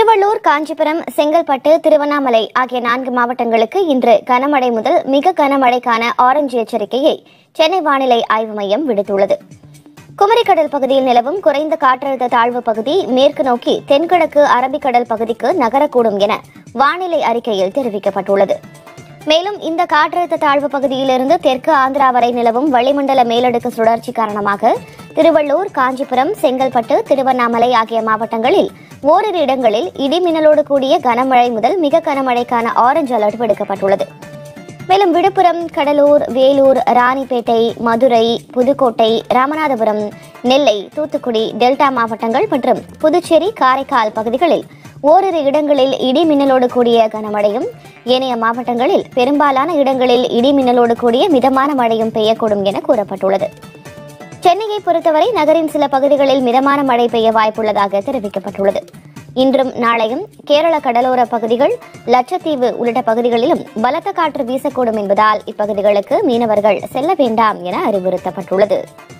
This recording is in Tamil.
திருவள்ளூர் காஞ்சிபுரம் செங்கல்பட்டு திருவண்ணாமலை ஆகிய நான்கு மாவட்டங்களுக்கு இன்று கனமழை முதல் மிக கனமழைக்கான ஆரஞ்சு எச்சரிக்கையை சென்னை வானிலை ஆய்வு மையம் விடுத்துள்ளது குமரிக்கடல் பகுதியில் நிலவும் குறைந்த காற்றழுத்த தாழ்வு பகுதி மேற்கு நோக்கி தென்கிழக்கு அரபிக்கடல் பகுதிக்கு நகரக்கூடும் என வானிலை அறிக்கையில் தெரிவிக்கப்பட்டுள்ளது மேலும் இந்த காற்றழுத்த தாழ்வு பகுதியிலிருந்து தெற்கு ஆந்திரா வரை நிலவும் வளிமண்டல மேலடுக்கு சுழற்சி காரணமாக திருவள்ளூர் காஞ்சிபுரம் செங்கல்பட்டு திருவண்ணாமலை ஆகிய மாவட்டங்களில் ஓரிரு இடங்களில் இடி மின்னலோடு கூடிய கனமழை முதல் மிக கனமழைக்கான ஆரஞ்சு அலர்ட் விடுக்கப்பட்டுள்ளது மேலும் விழுப்புரம் கடலூர் வேலூர் ராணிப்பேட்டை மதுரை புதுக்கோட்டை ராமநாதபுரம் நெல்லை தூத்துக்குடி டெல்டா மாவட்டங்கள் மற்றும் புதுச்சேரி காரைக்கால் பகுதிகளில் ஓரிரு இடங்களில் இடி மின்னலோடு கூடிய கனமழையும் ஏனைய மாவட்டங்களில் பெரும்பாலான இடங்களில் இடி மின்னலோடு கூடிய மிதமான மழையும் பெய்யக்கூடும் என கூறப்பட்டுள்ளது சென்னையை பொறுத்தவரை நகரின் சில பகுதிகளில் மிதமான மழை பெய்ய வாய்ப்புள்ளதாக தெரிவிக்கப்பட்டுள்ளது இன்றும் நாளையும் கேரள கடலோர பகுதிகள் லட்சத்தீவு உள்ளிட்ட பகுதிகளிலும் பலத்த காற்று வீசக்கூடும் என்பதால் இப்பகுதிகளுக்கு மீனவர்கள் செல்ல வேண்டாம் என அறிவுறுத்தப்பட்டுள்ளது